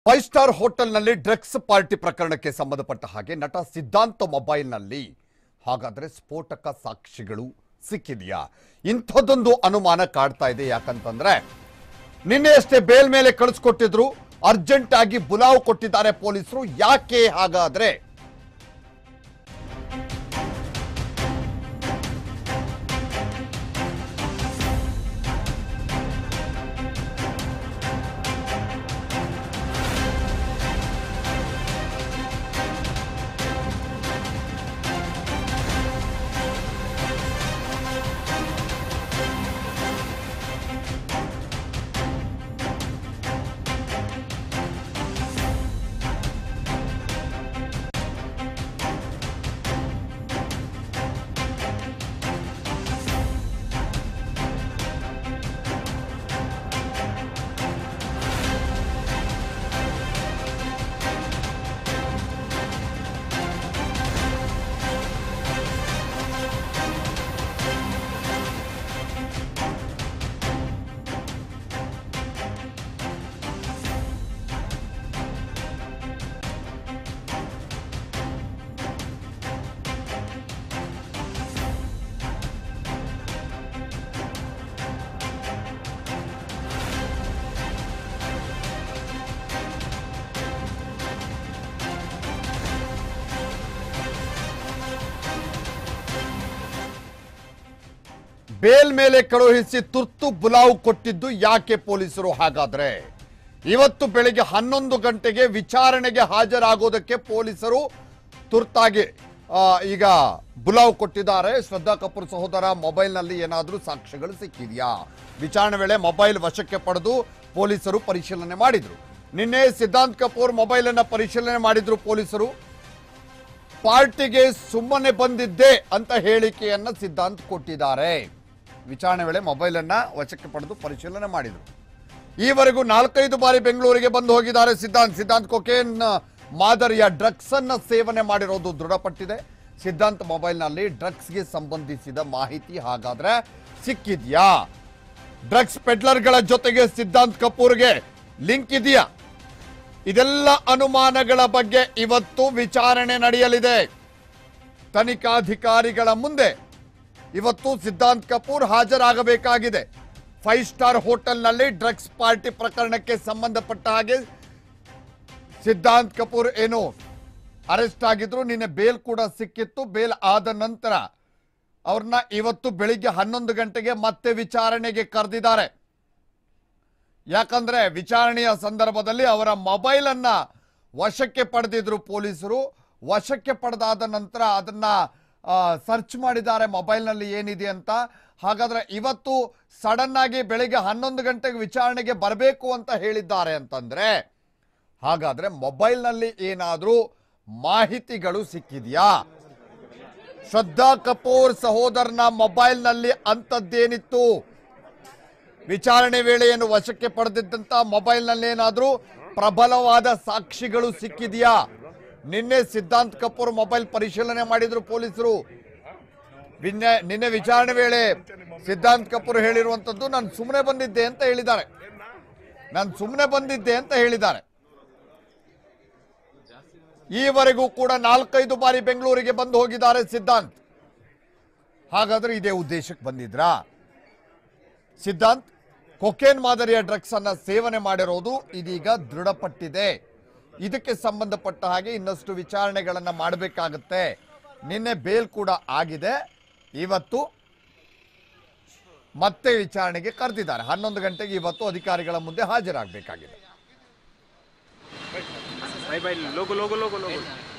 five star ಹೋಟೆಲ್ನಲ್ಲಿ drugs party ಪ್ರಕರಣಕ್ಕೆ ಸಂಬಂಧಪಟ್ಟ ಹಾಗೆ ನಟ ಸಿದ್ಧಾಂತ ಮೊಬೈಲ್ನಲ್ಲಿ ಹಾಗಾದ್ರೆ ಸ್ಫೋಟಕ ಸಾಕ್ಷಿಗಳು ಸಿಕ್ಕಿದೆಯಾ ಇಂಥದ್ದೊಂದು ಅನುಮಾನ ಕಾಡ್ತಾ ಇದೆ ಯಾಕಂತಂದ್ರೆ ನಿನ್ನೆ ಅಷ್ಟೇ ಬೇಲ್ ಮೇಲೆ ಕಳಿಸ್ಕೊಟ್ಟಿದ್ರು ಅರ್ಜೆಂಟ್ ಆಗಿ ಬುಲಾವ್ ಕೊಟ್ಟಿದ್ದಾರೆ ಪೊಲೀಸರು ಯಾಕೆ ಹಾಗಾದ್ರೆ ಬೇಲ್ ಮೇಲೆ ಕಳುಹಿಸಿ ತುರ್ತು ಬುಲಾವ್ ಕೊಟ್ಟಿದ್ದು ಯಾಕೆ ಪೊಲೀಸರು ಹಾಗಾದ್ರೆ ಇವತ್ತು ಬೆಳಿಗ್ಗೆ ಹನ್ನೊಂದು ಗಂಟೆಗೆ ವಿಚಾರಣೆಗೆ ಹಾಜರಾಗೋದಕ್ಕೆ ಪೊಲೀಸರು ತುರ್ತಾಗಿ ಆ, ಈಗ ಬುಲಾವ್ ಕೊಟ್ಟಿದ್ದಾರೆ ಶ್ರದ್ಧಾ ಕಪೂರ್ ಸಹೋದರ ಮೊಬೈಲ್ನಲ್ಲಿ ಏನಾದರೂ ಸಾಕ್ಷ್ಯಗಳು ಸಿಕ್ಕಿದೆಯಾ ವಿಚಾರಣೆ ವೇಳೆ ಮೊಬೈಲ್ ವಶಕ್ಕೆ ಪಡೆದು ಪೊಲೀಸರು ಪರಿಶೀಲನೆ ಮಾಡಿದ್ರು ನಿನ್ನೆ ಸಿದ್ಧಾಂತ್ ಕಪೂರ್ ಮೊಬೈಲ್ ಅನ್ನ ಪರಿಶೀಲನೆ ಮಾಡಿದ್ರು ಪೊಲೀಸರು ಪಾರ್ಟಿಗೆ ಸುಮ್ಮನೆ ಬಂದಿದ್ದೆ ಅಂತ ಹೇಳಿಕೆಯನ್ನ ಸಿದ್ಧಾಂತ್ ಕೊಟ್ಟಿದ್ದಾರೆ ವಿಚಾರಣೆ ವೇಳೆ ಮೊಬೈಲ್ ಅನ್ನ ವಶಕ್ಕೆ ಪಡೆದು ಪರಿಶೀಲನೆ ಮಾಡಿದ್ರು ಈವರೆಗೂ ನಾಲ್ಕೈದು ಬಾರಿ ಬೆಂಗಳೂರಿಗೆ ಬಂದು ಹೋಗಿದ್ದಾರೆ ಸಿದ್ಧಾಂತ್ ಸಿದ್ಧಾಂತ್ ಕೊಕೇನ್ ಮಾದರಿಯ ಡ್ರಗ್ಸ್ ಅನ್ನ ಸೇವನೆ ಮಾಡಿರೋದು ದೃಢಪಟ್ಟಿದೆ ಸಿದ್ಧಾಂತ್ ಮೊಬೈಲ್ನಲ್ಲಿ ಡ್ರಗ್ಸ್ಗೆ ಸಂಬಂಧಿಸಿದ ಮಾಹಿತಿ ಹಾಗಾದ್ರೆ ಸಿಕ್ಕಿದ್ಯಾ ಡ್ರಗ್ಸ್ ಪೆಡ್ಲರ್ಗಳ ಜೊತೆಗೆ ಸಿದ್ಧಾಂತ್ ಕಪೂರ್ಗೆ ಲಿಂಕ್ ಇದೆಯಾ ಇದೆಲ್ಲ ಅನುಮಾನಗಳ ಬಗ್ಗೆ ಇವತ್ತು ವಿಚಾರಣೆ ನಡೆಯಲಿದೆ ತನಿಖಾಧಿಕಾರಿಗಳ ಮುಂದೆ ಇವತ್ತು ಸಿದ್ಧಾಂತ್ ಕಪೂರ್ ಹಾಜರಾಗಬೇಕಾಗಿದೆ ಫೈವ್ ಸ್ಟಾರ್ ಹೋಟೆಲ್ನಲ್ಲಿ ಡ್ರಗ್ಸ್ ಪಾರ್ಟಿ ಪ್ರಕರಣಕ್ಕೆ ಸಂಬಂಧಪಟ್ಟ ಹಾಗೆ ಸಿದ್ಧಾಂತ್ ಕಪೂರ್ ಏನು ಅರೆಸ್ಟ್ ಆಗಿದ್ರು ನಿನ್ನೆ ಬೇಲ್ ಕೂಡ ಸಿಕ್ಕಿತ್ತು ಬೇಲ್ ಆದ ನಂತರ ಅವ್ರನ್ನ ಇವತ್ತು ಬೆಳಿಗ್ಗೆ ಹನ್ನೊಂದು ಗಂಟೆಗೆ ಮತ್ತೆ ವಿಚಾರಣೆಗೆ ಕರೆದಿದ್ದಾರೆ ಯಾಕಂದ್ರೆ ವಿಚಾರಣೆಯ ಸಂದರ್ಭದಲ್ಲಿ ಅವರ ಮೊಬೈಲ್ ಅನ್ನ ವಶಕ್ಕೆ ಪಡೆದಿದ್ರು ಪೊಲೀಸರು ವಶಕ್ಕೆ ಪಡೆದಾದ ನಂತರ ಅದನ್ನ ಸರ್ಚ್ ಮಾಡಿದ್ದಾರೆ ಮೊಬೈಲ್ನಲ್ಲಿ ಏನಿದೆ ಅಂತ ಹಾಗಾದ್ರೆ ಇವತ್ತು ಸಡನ್ ಆಗಿ ಬೆಳಿಗ್ಗೆ ಹನ್ನೊಂದು ಗಂಟೆಗೆ ವಿಚಾರಣೆಗೆ ಬರಬೇಕು ಅಂತ ಹೇಳಿದ್ದಾರೆ ಅಂತಂದ್ರೆ ಹಾಗಾದ್ರೆ ಮೊಬೈಲ್ನಲ್ಲಿ ಏನಾದರೂ ಮಾಹಿತಿಗಳು ಸಿಕ್ಕಿದೆಯಾ ಶ್ರದ್ಧಾ ಕಪೂರ್ ಸಹೋದರನ ಮೊಬೈಲ್ನಲ್ಲಿ ಅಂಥದ್ದೇನಿತ್ತು ವಿಚಾರಣೆ ವೇಳೆಯನ್ನು ವಶಕ್ಕೆ ಪಡೆದಿದ್ದಂತ ಮೊಬೈಲ್ನಲ್ಲಿ ಏನಾದರೂ ಪ್ರಬಲವಾದ ಸಾಕ್ಷಿಗಳು ಸಿಕ್ಕಿದೆಯಾ ನಿನ್ನೆ ಸಿದ್ಧಾಂತ್ ಕಪೂರ್ ಮೊಬೈಲ್ ಪರಿಶೀಲನೆ ಮಾಡಿದ್ರು ಪೊಲೀಸರು ನಿನ್ನೆ ನಿನ್ನೆ ವಿಚಾರಣೆ ವೇಳೆ ಸಿದ್ಧಾಂತ್ ಕಪೂರ್ ಹೇಳಿರುವಂತದ್ದು ನಾನು ಸುಮ್ಮನೆ ಬಂದಿದ್ದೆ ಅಂತ ಹೇಳಿದ್ದಾರೆ ನಾನು ಸುಮ್ಮನೆ ಬಂದಿದ್ದೆ ಅಂತ ಹೇಳಿದ್ದಾರೆ ಈವರೆಗೂ ಕೂಡ ನಾಲ್ಕೈದು ಬಾರಿ ಬೆಂಗಳೂರಿಗೆ ಬಂದು ಹೋಗಿದ್ದಾರೆ ಸಿದ್ಧಾಂತ್ ಹಾಗಾದ್ರೆ ಇದೇ ಉದ್ದೇಶಕ್ಕೆ ಬಂದಿದ್ರಾ ಸಿದ್ಧಾಂತ್ ಕೊಕೇನ್ ಮಾದರಿಯ ಡ್ರಗ್ಸ್ ಅನ್ನ ಸೇವನೆ ಮಾಡಿರೋದು ಇದೀಗ ದೃಢಪಟ್ಟಿದೆ ಇದಕ್ಕೆ ಸಂಬಂಧಪಟ್ಟ ಹಾಗೆ ಇನ್ನಷ್ಟು ವಿಚಾರಣೆಗಳನ್ನ ಮಾಡಬೇಕಾಗತ್ತೆ ನಿನ್ನೆ ಬೇಲ್ ಕೂಡ ಆಗಿದೆ ಇವತ್ತು ಮತ್ತೆ ವಿಚಾರಣೆಗೆ ಕರೆದಿದ್ದಾರೆ ಹನ್ನೊಂದು ಗಂಟೆಗೆ ಇವತ್ತು ಅಧಿಕಾರಿಗಳ ಮುಂದೆ ಹಾಜರಾಗಬೇಕಾಗಿದೆ भाई भाई लोगो लोगो लोगो लोगो